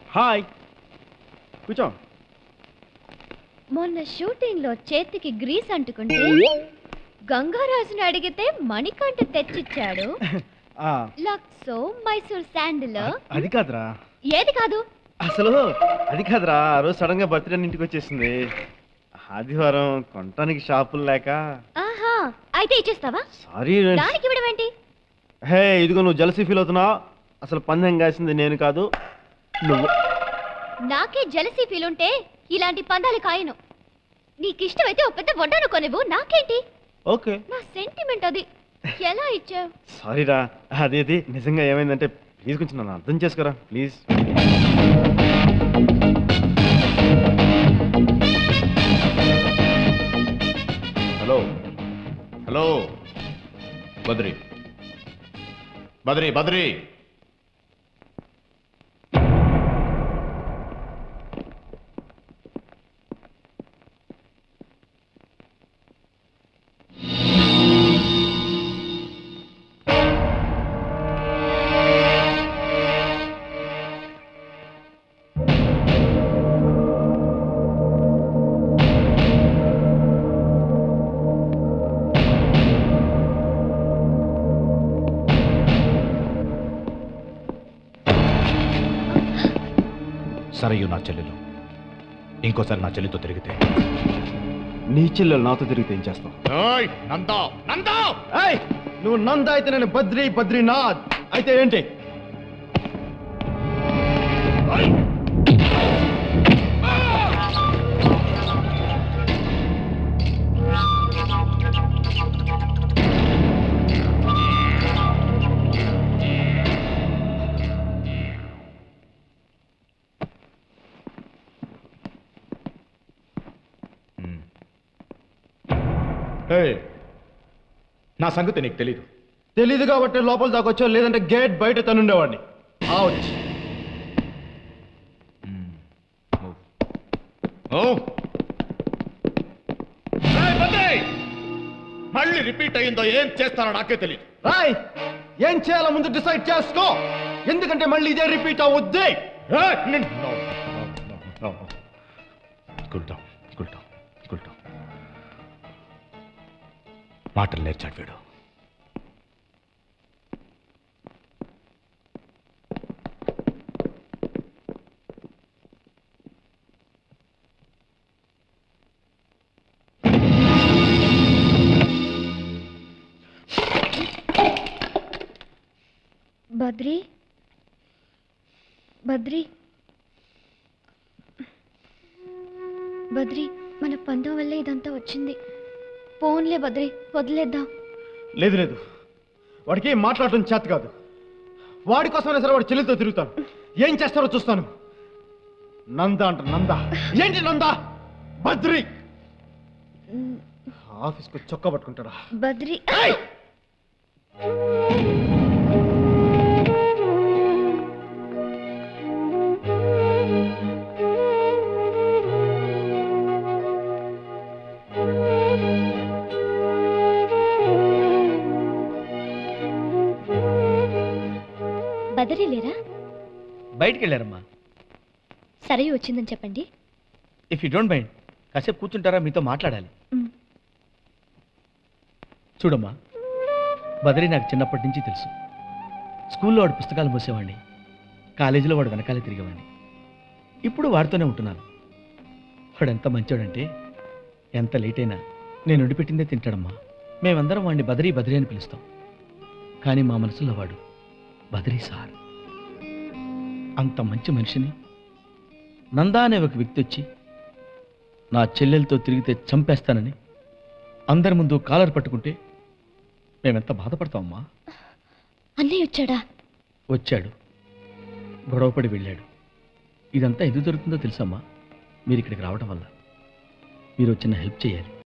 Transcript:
Hi కూర్చో మొన్న shooting లో చేతికి గ్రీస్ అంటుకుంటే గంగారాజుని అడిగితే మణికంఠ తెచ్చిచ్చాడు ఆ, లక్సో మైసూర్ శాండిల్ అది కాదురా ఏది కాదు అసలు అది కాదురా ఆ రోజు సడన్ గా బర్త్డే ఇంటికి వచ్చేసింది ఆదివారం కొనటానికి షాపులు లేక ఆహా అయితే ఇచ్చేస్తావా సారీ దానికి ఇవ్వడం ఏంటి హే ఇదిగో నువ్వు జలసీ ఫీల్ అవుతున్నావు అసలు పందెం కాసింది నేను కాదు నువ్వు నాకే జలసీ ఫీల్ ఉంటే ఇలాంటి పందాలు కాయను నీకు ఇష్టమైతే ఒక పెద్ద వడ్డాను కొనివ్వు నాకేంటి ఓకే నా సెంటిమెంట్ అది ఎలా ఇచ్చావు సారీరా అది అది నిజంగా ఏమైందంటే ప్లీజ్ కొంచెం నన్ను అర్థం చేసుకోరా please hello hello Badri Badri Badri Sarayu నా చెల్లెలు ఇంకోసారి నా చెల్లితో తిరిగితే నీ చెల్లెలు నాతో తిరిగితే ఏం చేస్తావు నందా నందా ఏయ్ నువ్వు నంద అయితే నేను బద్రి బద్రీనాథ్ అయితే ఏంటి ఏయ్, నా సంగతి నీకు తెలీదు తెలీదు కాబట్టి లోపల దాకొచ్చో లేదంటే గేట్ బయట తనుండేవాడిని అవుట్ ఓ ఏయ్, బద్రి! మళ్ళీ రిపీట్ అయ్యిందో ఏం చేస్తానో నాకే తెలియదు రాయ్ ఏం చేయాలో ముందు డిసైడ్ చేసుకో ఎందుకంటే మళ్ళీ ఇదే రిపీట్ అవుద్ది cool down cool down cool down మాటలు నేర్చాడు వీడు బద్రి బద్రి బద్రి మన పందెం వల్లే ఇదంతా వచ్చింది పోన్లే బద్రి వదిలేద్దాం లేదు లేదు వాడికి ఏం మాట్లాడటం చేత కాదు వాడి కోసమైనా సరే వాడి చెల్లితో తిరుగుతాను ఏం చేస్తారో చూస్తాను నంద అంట నంద ఏంటి నంద బద్రి ఆఫీస్కి చొక్కా పట్టుకుంటాడా బద్రి బదరి లేరా బయటికి వెళ్ళారమ్మా సరే వచ్చిందని చెప్పండి ఇఫ్ యూ డోంట్ మైండ్ కాసేపు కూర్చుంటారా మీతో మాట్లాడాలి మ్. చూడమ్మా బదరి నాకు చిన్నప్పటి నుంచి తెలుసు స్కూల్లో వాడు పుస్తకాలు మోసేవాడిని కాలేజీలో వాడు వెనకాలే తిరిగేవాడిని ఇప్పుడు వాడితోనే ఉంటున్నాను వాడు ఎంత మంచోడంటే ఎంత లేట్ అయినా నేను వండిపెట్టిందే తింటాడమ్మా మేమందరం వాడిని బదరీ బదరీ అని పిలుస్తాం కానీ మా మనసులో వాడు బదరీ సార్ అంత మంచి మనిషిని నందా అనే ఒక వ్యక్తి వచ్చి నా చెల్లెలతో తిరిగితే చంపేస్తానని అందరి ముందు కాలర్ పట్టుకుంటే మేమెంత బాధపడతామమ్మా అన్నయ్య వచ్చాడా వచ్చాడు గొడవపడి వెళ్ళాడు ఇదంతా ఎందుకు జరుగుతుందో తెలుసమ్మా మీరు ఇక్కడికి రావడం వల్ల మీరు చిన్న హెల్ప్ చేయాలి